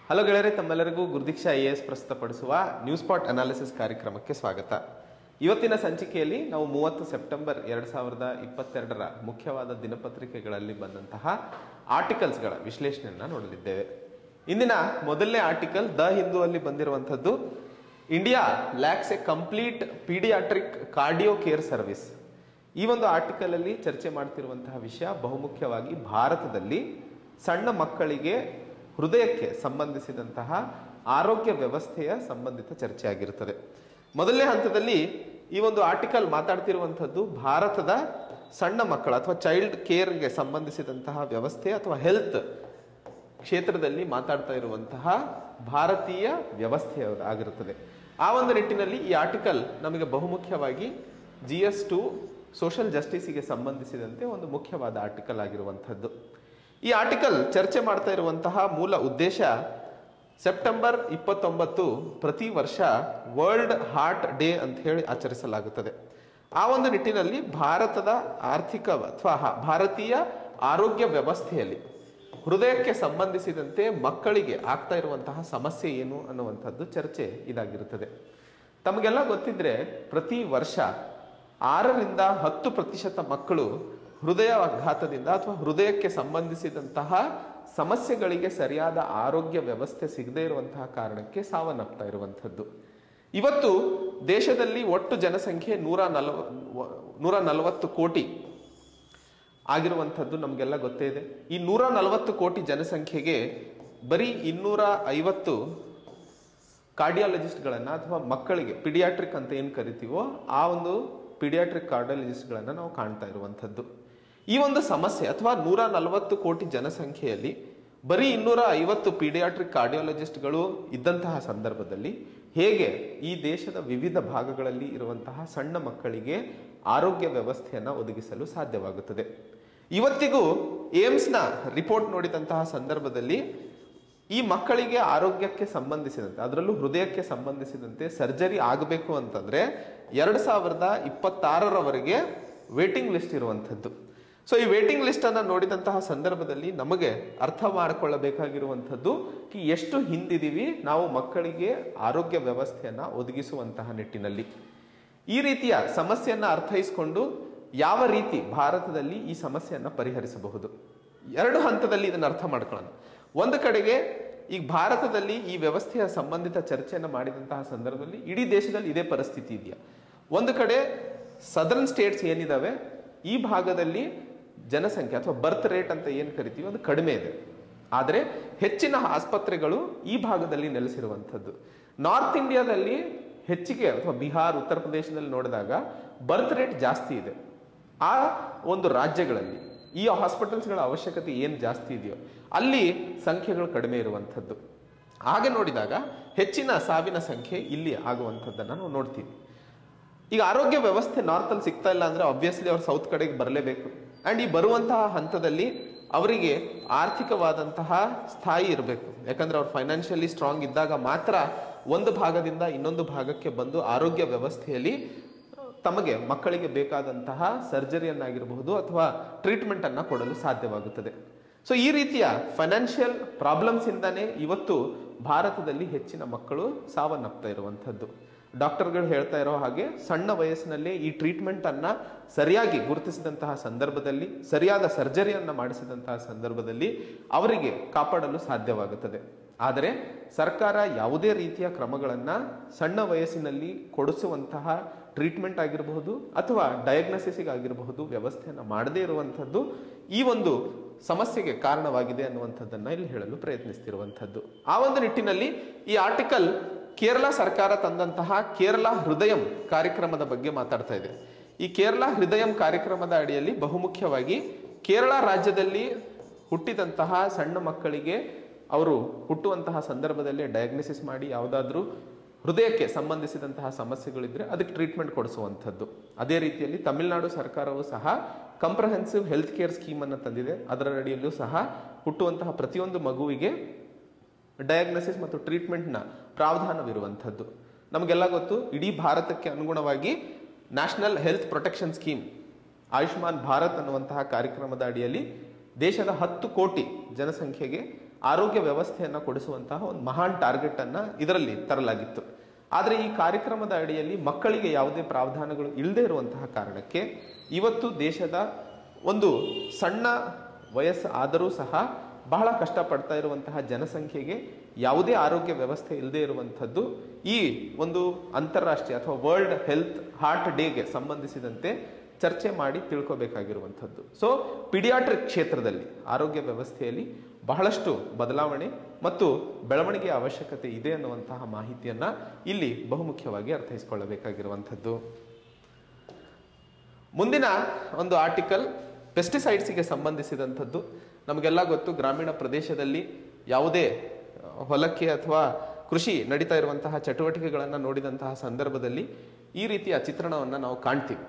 hello ಗೆಳೆಯರೆ ತಮ್ಮೆಲ್ಲರಿಗೂ Gurudeeksha I S ಪ್ರಸ್ತುತಪಡಿಸುವ ನ್ಯೂಸ್ ಸ್ಪಾಟ್ ಅನಾಲಿಸಿಸ್ ಕಾರ್ಯಕ್ರಮಕ್ಕೆ ಸ್ವಾಗತ ಇವತ್ತಿನ ಸಂಚಿಕೆಯಲ್ಲಿ ನಾವು ಮೂವತ್ತು ಸೆಪ್ಟೆಂಬರ್ ಎರಡ್ ಸಾವಿರದ ಇಪ್ಪತ್ತೆರಡರ ಮುಖ್ಯವಾದ ದಿನಪತ್ರಿಕೆಗಳಲ್ಲಿ ಬಂದಂತಹ ಆರ್ಟಿಕಲ್ಸ್ಗಳ ವಿಶ್ಲೇಷಣೆಯನ್ನ ನೋಡಲಿದ್ದೇವೆ ಇಂದಿನ ಮೊದಲನೇ ಆರ್ಟಿಕಲ್ ದ ಹಿಂದೂ ಅಲ್ಲಿ ಬಂದಿರುವಂತದ್ದು India lacks a complete paediatric cardio care service ಈ ಒಂದು ಆರ್ಟಿಕಲ್ ಅಲ್ಲಿ ಚರ್ಚೆ ಮಾಡ್ತಿರುವಂತಹ ವಿಷಯ ಬಹುಮುಖ್ಯವಾಗಿ ಭಾರತದಲ್ಲಿ ಸಣ್ಣ ಮಕ್ಕಳಿಗೆ ಹೃದಯಕ್ಕೆ ಸಂಬಂಧಿಸಿದಂತಹ ಆರೋಗ್ಯ ವ್ಯವಸ್ಥೆಯ ಸಂಬಂಧಿತ ಚರ್ಚೆ ಆಗಿರುತ್ತದೆ ಮೊದಲನೇ ಹಂತದಲ್ಲಿ ಈ ಒಂದು ಆರ್ಟಿಕಲ್ ಮಾತಾಡ್ತಿರುವಂಥದ್ದು ಭಾರತದ ಸಣ್ಣ ಮಕ್ಕಳ ಅಥವಾ ಚೈಲ್ಡ್ ಕೇರ್ಗೆ ಸಂಬಂಧಿಸಿದಂತಹ ವ್ಯವಸ್ಥೆ ಅಥವಾ ಹೆಲ್ತ್ ಕ್ಷೇತ್ರದಲ್ಲಿ ಮಾತಾಡ್ತಾ ಇರುವಂತಹ ಭಾರತೀಯ ವ್ಯವಸ್ಥೆ ಆಗಿರುತ್ತದೆ ಆ ಒಂದು ನಿಟ್ಟಿನಲ್ಲಿ ಈ ಆರ್ಟಿಕಲ್ ನಮಗೆ ಬಹುಮುಖ್ಯವಾಗಿ ಜಿ ಎಸ್ ಟು ಸೋಷಿಯಲ್ ಜಸ್ಟಿಸ್ಗೆ ಸಂಬಂಧಿಸಿದಂತೆ ಒಂದು ಮುಖ್ಯವಾದ ಆರ್ಟಿಕಲ್ ಆಗಿರುವಂಥದ್ದು ಈ ಆರ್ಟಿಕಲ್ ಚರ್ಚೆ ಮಾಡ್ತಾ ಇರುವಂತಹ ಮೂಲ ಉದ್ದೇಶ ಸೆಪ್ಟೆಂಬರ್ ಇಪ್ಪತ್ತೊಂಬತ್ತು ಪ್ರತಿ ವರ್ಷ ವರ್ಲ್ಡ್ ಹಾರ್ಟ್ ಡೇ ಅಂತ ಹೇಳಿ ಆಚರಿಸಲಾಗುತ್ತದೆ ಆ ಒಂದು ನಿಟ್ಟಿನಲ್ಲಿ ಭಾರತದ ಆರ್ಥಿಕ ಅಥವಾ ಹ- ಭಾರತೀಯ ಆರೋಗ್ಯ ವ್ಯವಸ್ಥೆಯಲ್ಲಿ ಹೃದಯಕ್ಕೆ ಸಂಬಂಧಿಸಿದಂತೆ ಮಕ್ಕಳಿಗೆ ಆಗ್ತಾ ಇರುವಂತಹ ಸಮಸ್ಯೆ ಏನು ಅನ್ನುವಂಥದ್ದು ಚರ್ಚೆ ಇದಾಗಿರುತ್ತದೆ ತಮಗೆಲ್ಲ ಗೊತ್ತಿದ್ರೆ ಪ್ರತಿ ವರ್ಷ ಆರರಿಂದ ಹತ್ತು ಪ್ರತಿಶತ ಮಕ್ಕಳು ಹೃದಯ ಆಘಾತದಿಂದ ಅಥವಾ ಹೃದಯಕ್ಕೆ ಸಂಬಂಧಿಸಿದಂತಹ ಸಮಸ್ಯೆಗಳಿಗೆ ಸರಿಯಾದ ಆರೋಗ್ಯ ವ್ಯವಸ್ಥೆ ಸಿಗದೇ ಇರುವಂತಹ ಕಾರಣಕ್ಕೆ ಸಾವನ್ನಪ್ತಾ ಇರುವಂಥದ್ದು ಇವತ್ತು ದೇಶದಲ್ಲಿ ಒಟ್ಟು ಜನಸಂಖ್ಯೆ ನೂರ ನಲವ ನೂರ ನಲವತ್ತು ಕೋಟಿ ಆಗಿರುವಂಥದ್ದು ನಮಗೆಲ್ಲ ಗೊತ್ತೇ ಇದೆ ಈ ನೂರ ನಲವತ್ತು ಕೋಟಿ ಜನಸಂಖ್ಯೆಗೆ ಬರೀ ಇನ್ನೂರ ಐವತ್ತು ಕಾರ್ಡಿಯಾಲಜಿಸ್ಟ್ಗಳನ್ನ ಅಥವಾ ಮಕ್ಕಳಿಗೆ ಪಿಡಿಯಾಟ್ರಿಕ್ ಅಂತ ಏನು ಕರಿತೀವೋ ಆ ಒಂದು ಪಿಡಿಯಾಟ್ರಿಕ್ ಕಾರ್ಡಿಯಾಲಜಿಸ್ಟ್ಗಳನ್ನ ನಾವು ಕಾಣ್ತಾ ಇರುವಂಥದ್ದು ಈ ಒಂದು ಸಮಸ್ಯೆ ಅಥವಾ ನೂರ ನಲವತ್ತು ಕೋಟಿ ಜನಸಂಖ್ಯೆಯಲ್ಲಿ ಬರೀ ಇನ್ನೂರ ಐವತ್ತು ಪೀಡಿಯಾಟ್ರಿಕ್ ಕಾರ್ಡಿಯಾಲಜಿಸ್ಟ್ಗಳು ಇದ್ದಂತಹ ಸಂದರ್ಭದಲ್ಲಿ ಹೇಗೆ ಈ ದೇಶದ ವಿವಿಧ ಭಾಗಗಳಲ್ಲಿ ಇರುವಂತಹ ಸಣ್ಣ ಮಕ್ಕಳಿಗೆ ಆರೋಗ್ಯ ವ್ಯವಸ್ಥೆಯನ್ನ ಒದಗಿಸಲು ಸಾಧ್ಯವಾಗುತ್ತದೆ ಇವತ್ತಿಗೂ ಏಮ್ಸ್ನ ರಿಪೋರ್ಟ್ ನೋಡಿದಂತಹ ಸಂದರ್ಭದಲ್ಲಿ ಈ ಮಕ್ಕಳಿಗೆ ಆರೋಗ್ಯಕ್ಕೆ ಸಂಬಂಧಿಸಿದಂತೆ ಅದರಲ್ಲೂ ಹೃದಯಕ್ಕೆ ಸಂಬಂಧಿಸಿದಂತೆ ಸರ್ಜರಿ ಆಗಬೇಕು ಅಂತಂದ್ರೆ ಎರಡ್ ಸಾವಿರದ ಇಪ್ಪತ್ತಾರರವರೆಗೆ ವೇಟಿಂಗ್ ಲಿಸ್ಟ್ ಇರುವಂಥದ್ದು ಸೊ ಈ ವೇಟಿಂಗ್ ಲಿಸ್ಟ್ ಅನ್ನ ನೋಡಿದಂತಹ ಸಂದರ್ಭದಲ್ಲಿ ನಮಗೆ ಅರ್ಥ ಮಾಡಿಕೊಳ್ಳಬೇಕಾಗಿರುವಂಥದ್ದು ಕಿ ಎಷ್ಟು ಹಿಂದಿದೀವಿ ನಾವು ಮಕ್ಕಳಿಗೆ ಆರೋಗ್ಯ ವ್ಯವಸ್ಥೆಯನ್ನ ಒದಗಿಸುವಂತಹ ನಿಟ್ಟಿನಲ್ಲಿ ಈ ರೀತಿಯ ಸಮಸ್ಯೆಯನ್ನ ಅರ್ಥೈಸಿಕೊಂಡು ಯಾವ ರೀತಿ ಭಾರತದಲ್ಲಿ ಈ ಸಮಸ್ಯೆಯನ್ನ ಪರಿಹರಿಸಬಹುದು ಎರಡು ಹಂತದಲ್ಲಿ ಇದನ್ನ ಅರ್ಥ ಮಾಡ್ಕೊಳ್ಳೋಣ ಒಂದು ಕಡೆಗೆ ಈಗ ಭಾರತದಲ್ಲಿ ಈ ವ್ಯವಸ್ಥೆಯ ಸಂಬಂಧಿತ ಚರ್ಚೆಯನ್ನು ಮಾಡಿದಂತಹ ಸಂದರ್ಭದಲ್ಲಿ ಇಡೀ ದೇಶದಲ್ಲಿ ಇದೇ ಪರಿಸ್ಥಿತಿ ಇದೆಯಾ ಒಂದು ಕಡೆ ಸದರ್ನ್ ಸ್ಟೇಟ್ಸ್ ಏನಿದಾವೆ ಈ ಭಾಗದಲ್ಲಿ ಜನಸಂಖ್ಯೆ ಅಥವಾ ಬರ್ತ್ ರೇಟ್ ಅಂತ ಏನ್ ಕರಿತೀವಿ ಅದು ಕಡಿಮೆ ಇದೆ ಆದರೆ ಹೆಚ್ಚಿನ ಆಸ್ಪತ್ರೆಗಳು ಈ ಭಾಗದಲ್ಲಿ ನೆಲೆಸಿರುವಂಥದ್ದು ನಾರ್ತ್ ಇಂಡಿಯಾದಲ್ಲಿ ಹೆಚ್ಚಿಗೆ ಅಥವಾ ಬಿಹಾರ್ ಉತ್ತರ ಪ್ರದೇಶದಲ್ಲಿ ನೋಡಿದಾಗ ಬರ್ತ್ ರೇಟ್ ಜಾಸ್ತಿ ಇದೆ ಆ ಒಂದು ರಾಜ್ಯಗಳಲ್ಲಿ ಈ ಹಾಸ್ಪಿಟಲ್ಸ್ಗಳ ಅವಶ್ಯಕತೆ ಏನು ಜಾಸ್ತಿ ಇದೆಯೋ ಅಲ್ಲಿ ಸಂಖ್ಯೆಗಳು ಕಡಿಮೆ ಇರುವಂಥದ್ದು ಹಾಗೆ ನೋಡಿದಾಗ ಹೆಚ್ಚಿನ ಸಾವಿನ ಸಂಖ್ಯೆ ಇಲ್ಲಿ ಆಗುವಂಥದ್ದನ್ನ ನಾವು ನೋಡ್ತೀವಿ ಈಗ ಆರೋಗ್ಯ ವ್ಯವಸ್ಥೆ ನಾರ್ತ್ ಅಲ್ಲಿ ಸಿಗ್ತಾ ಇಲ್ಲ ಅಂದ್ರೆ ಆಬ್ವಿಯಸ್ಲಿ ಅವ್ರು ಸೌತ್ ಕಡೆಗೆ ಬರಲೇಬೇಕು ಅಂಡ್ ಈ ಬರುವಂತಹ ಹಂತದಲ್ಲಿ ಅವರಿಗೆ ಆರ್ಥಿಕವಾದಂತಹ ಸ್ಥಾಯಿ ಇರಬೇಕು ಯಾಕಂದ್ರೆ ಅವ್ರು ಫೈನಾನ್ಷಿಯಲಿ ಸ್ಟ್ರಾಂಗ್ ಇದ್ದಾಗ ಮಾತ್ರ ಒಂದು ಭಾಗದಿಂದ ಇನ್ನೊಂದು ಭಾಗಕ್ಕೆ ಬಂದು ಆರೋಗ್ಯ ವ್ಯವಸ್ಥೆಯಲ್ಲಿ ತಮಗೆ ಮಕ್ಕಳಿಗೆ ಬೇಕಾದಂತಹ ಸರ್ಜರಿಯನ್ನಾಗಿರಬಹುದು ಅಥವಾ ಟ್ರೀಟ್ಮೆಂಟ್ ಅನ್ನ ಕೊಡಲು ಸಾಧ್ಯವಾಗುತ್ತದೆ ಸೊ ಈ ರೀತಿಯ ಫೈನಾನ್ಷಿಯಲ್ ಪ್ರಾಬ್ಲಮ್ಸ್ ಇಂದಾನೆ ಇವತ್ತು ಭಾರತದಲ್ಲಿ ಹೆಚ್ಚಿನ ಮಕ್ಕಳು ಸಾವನ್ನಪ್ತಾ ಇರುವಂಥದ್ದು ಡಾಕ್ಟರ್ಗಳು ಹೇಳ್ತಾ ಇರೋ ಹಾಗೆ ಸಣ್ಣ ವಯಸ್ಸಿನಲ್ಲೇ ಈ ಟ್ರೀಟ್ಮೆಂಟ್ ಅನ್ನ ಸರಿಯಾಗಿ ಗುರುತಿಸಿದಂತಹ ಸಂದರ್ಭದಲ್ಲಿ ಸರಿಯಾದ ಸರ್ಜರಿಯನ್ನ ಮಾಡಿಸಿದಂತಹ ಸಂದರ್ಭದಲ್ಲಿ ಅವರಿಗೆ ಕಾಪಾಡಲು ಸಾಧ್ಯವಾಗುತ್ತದೆ ಆದರೆ ಸರ್ಕಾರ ಯಾವುದೇ ರೀತಿಯ ಕ್ರಮಗಳನ್ನ ಸಣ್ಣ ವಯಸ್ಸಿನಲ್ಲಿ ಕೊಡಿಸುವಂತಹ ಟ್ರೀಟ್ಮೆಂಟ್ ಆಗಿರಬಹುದು ಅಥವಾ ಡಯಾಗ್ನೋಸಿಸ್ಗೆ ಆಗಿರಬಹುದು ವ್ಯವಸ್ಥೆಯನ್ನ ಮಾಡದೇ ಇರುವಂಥದ್ದು ಈ ಒಂದು ಸಮಸ್ಯೆಗೆ ಕಾರಣವಾಗಿದೆ ಅನ್ನುವಂಥದ್ದನ್ನ ಇಲ್ಲಿ ಹೇಳಲು ಪ್ರಯತ್ನಿಸ್ತಿರುವಂಥದ್ದು ಆ ಒಂದು ನಿಟ್ಟಿನಲ್ಲಿ ಈ ಆರ್ಟಿಕಲ್ ಕೇರಳ ಸರ್ಕಾರ ತಂದಂತಹ ಕೇರಳ ಹೃದಯಂ ಕಾರ್ಯಕ್ರಮದ ಬಗ್ಗೆ ಮಾತಾಡ್ತಾ ಇದೆ ಈ ಕೇರಳ ಹೃದಯಂ ಕಾರ್ಯಕ್ರಮದ ಅಡಿಯಲ್ಲಿ ಬಹುಮುಖ್ಯವಾಗಿ ಕೇರಳ ರಾಜ್ಯದಲ್ಲಿ ಹುಟ್ಟಿದಂತಹ ಸಣ್ಣ ಮಕ್ಕಳಿಗೆ ಅವರು ಹುಟ್ಟುವಂತಹ ಸಂದರ್ಭದಲ್ಲಿ ಡಯಾಗ್ನೋಸಿಸ್ ಮಾಡಿ ಯಾವುದಾದ್ರೂ ಹೃದಯಕ್ಕೆ ಸಂಬಂಧಿಸಿದಂತಹ ಸಮಸ್ಯೆಗಳಿದ್ರೆ ಅದಕ್ಕೆ ಟ್ರೀಟ್ಮೆಂಟ್ ಕೊಡಿಸುವಂಥದ್ದು ಅದೇ ರೀತಿಯಲ್ಲಿ ತಮಿಳುನಾಡು ಸರ್ಕಾರವು ಸಹ ಕಂಪ್ರಹೆನ್ಸಿವ್ ಹೆಲ್ತ್ ಕೇರ್ ಸ್ಕೀಮ್ ಅನ್ನು ತಂದಿದೆ ಅದರ ಅಡಿಯಲ್ಲೂ ಸಹ ಹುಟ್ಟುವಂತಹ ಪ್ರತಿಯೊಂದು ಮಗುವಿಗೆ ಡಯಾಗ್ನೋಸಿಸ್ ಮತ್ತು ಟ್ರೀಟ್ಮೆಂಟ್ನ ಪ್ರಾವಧಾನವಿರುವಂಥದ್ದು ನಮಗೆಲ್ಲ ಗೊತ್ತು ಇಡೀ ಭಾರತಕ್ಕೆ ಅನುಗುಣವಾಗಿ national health protection scheme Ayushman Bharat ಅನ್ನುವಂತಹ ಕಾರ್ಯಕ್ರಮದ ಅಡಿಯಲ್ಲಿ ದೇಶದ ಹತ್ತು ಕೋಟಿ ಜನಸಂಖ್ಯೆಗೆ ಆರೋಗ್ಯ ವ್ಯವಸ್ಥೆಯನ್ನ ಕೊಡಿಸುವಂತಹ ಒಂದು ಮಹಾನ್ ಟಾರ್ಗೆಟ್ ಅನ್ನ ಇದರಲ್ಲಿ ತರಲಾಗಿತ್ತು ಆದರೆ ಈ ಕಾರ್ಯಕ್ರಮದ ಅಡಿಯಲ್ಲಿ ಮಕ್ಕಳಿಗೆ ಯಾವುದೇ ಪ್ರಾವಧಾನಗಳು ಇಲ್ಲದೆ ಇರುವಂತಹ ಕಾರಣಕ್ಕೆ ಇವತ್ತು ದೇಶದ ಒಂದು ಸಣ್ಣ ವಯಸ್ಸು ಆದರೂ ಸಹ ಬಹಳ ಕಷ್ಟಪಡ್ತಾ ಇರುವಂತಹ ಜನಸಂಖ್ಯೆಗೆ ಯಾವುದೇ ಆರೋಗ್ಯ ವ್ಯವಸ್ಥೆ ಇಲ್ಲದೆ ಇರುವಂಥದ್ದು ಈ ಒಂದು ಅಂತಾರಾಷ್ಟ್ರೀಯ ಅಥವಾ ವರ್ಲ್ಡ್ ಹೆಲ್ತ್ ಹಾರ್ಟ್ ಡೇಗೆ ಸಂಬಂಧಿಸಿದಂತೆ ಚರ್ಚೆ ಮಾಡಿ ತಿಳ್ಕೋಬೇಕಾಗಿರುವಂಥದ್ದು ಸೊ ಪಿಡಿಯಾಟ್ರಿಕ್ ಕ್ಷೇತ್ರದಲ್ಲಿ ಆರೋಗ್ಯ ವ್ಯವಸ್ಥೆಯಲ್ಲಿ ಬಹಳಷ್ಟು ಬದಲಾವಣೆ ಮತ್ತು ಬೆಳವಣಿಗೆಯ ಅವಶ್ಯಕತೆ ಇದೆ ಅನ್ನುವಂತಹ ಮಾಹಿತಿಯನ್ನ ಇಲ್ಲಿ ಬಹುಮುಖ್ಯವಾಗಿ ಅರ್ಥೈಸಿಕೊಳ್ಳಬೇಕಾಗಿರುವಂಥದ್ದು ಮುಂದಿನ ಒಂದು ಆರ್ಟಿಕಲ್ ಪೆಸ್ಟಿಸೈಡ್ಸ್ಗೆ ಸಂಬಂಧಿಸಿದಂಥದ್ದು ನಮಗೆಲ್ಲ ಗೊತ್ತು ಗ್ರಾಮೀಣ ಪ್ರದೇಶದಲ್ಲಿ ಯಾವುದೇ ಆ, ಹೊಲಕ್ಕೆ ಅಥವಾ ಕೃಷಿ ನಡೀತಾ ಇರುವಂತಹ ಚಟುವಟಿಕೆಗಳನ್ನು ನೋಡಿದಂತಹ ಸಂದರ್ಭದಲ್ಲಿ ಈ ರೀತಿಯ ಚಿತ್ರಣವನ್ನು ನಾವು ಕಾಣ್ತೀವಿ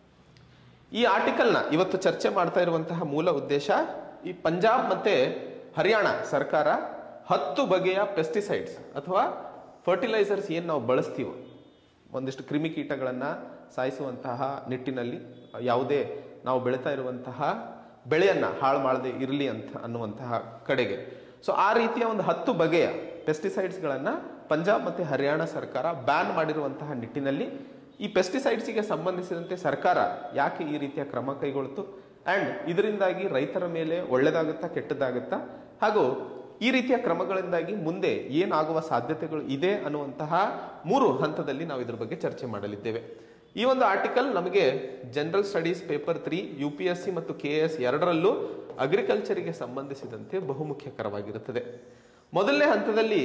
ಈ ಆರ್ಟಿಕಲ್ನ ಇವತ್ತು ಚರ್ಚೆ ಮಾಡ್ತಾ ಇರುವಂತಹ ಮೂಲ ಉದ್ದೇಶ ಈ ಪಂಜಾಬ್ ಮತ್ತೆ ಹರಿಯಾಣ ಸರ್ಕಾರ ಹತ್ತು ಬಗೆಯ ಪೆಸ್ಟಿಸೈಡ್ಸ್ ಅಥವಾ ಫರ್ಟಿಲೈಸರ್ಸ್ ಏನು ನಾವು ಬಳಸ್ತೀವೋ ಒಂದಿಷ್ಟು ಕ್ರಿಮಿಕೀಟಗಳನ್ನು ಸಾಯಿಸುವಂತಹ ನಿಟ್ಟಿನಲ್ಲಿ ಯಾವುದೇ ನಾವು ಬೆಳೀತಾ ಇರುವಂತಹ ಬೆಳೆಯನ್ನ ಹಾಳು ಮಾಡದೆ ಇರಲಿ ಅಂತ ಅನ್ನುವಂತಹ ಕಡೆಗೆ ಸೊ ಆ ರೀತಿಯ ಒಂದು ಹತ್ತು ಬಗೆಯ ಪೆಸ್ಟಿಸೈಡ್ಸ್ಗಳನ್ನು ಪಂಜಾಬ್ ಮತ್ತು ಹರಿಯಾಣ ಸರ್ಕಾರ ಬ್ಯಾನ್ ಮಾಡಿರುವಂತಹ ನಿಟ್ಟಿನಲ್ಲಿ ಈ ಪೆಸ್ಟಿಸೈಡ್ಸ್ಗೆ ಸಂಬಂಧಿಸಿದಂತೆ ಸರ್ಕಾರ ಯಾಕೆ ಈ ರೀತಿಯ ಕ್ರಮ ಕೈಗೊಳ್ತು ಅಂಡ್ ಇದರಿಂದಾಗಿ ರೈತರ ಮೇಲೆ ಒಳ್ಳೇದಾಗುತ್ತಾ ಕೆಟ್ಟದಾಗುತ್ತಾ ಹಾಗೂ ಈ ರೀತಿಯ ಕ್ರಮಗಳಿಂದಾಗಿ ಮುಂದೆ ಏನಾಗುವ ಸಾಧ್ಯತೆಗಳು ಇದೆ ಅನ್ನುವಂತಹ ಮೂರು ಹಂತದಲ್ಲಿ ನಾವು ಇದ್ರ ಬಗ್ಗೆ ಚರ್ಚೆ ಮಾಡಲಿದ್ದೇವೆ ಈ ಒಂದು ಆರ್ಟಿಕಲ್ ನಮಗೆ general studies paper three U P S C ಮತ್ತು ಕೆ ಎಸ್ ಎರಡರಲ್ಲೂ ಅಗ್ರಿಕಲ್ಚರಿಗೆ ಸಂಬಂಧಿಸಿದಂತೆ ಬಹುಮುಖ್ಯಕರವಾಗಿರುತ್ತದೆ ಮೊದಲನೇ ಹಂತದಲ್ಲಿ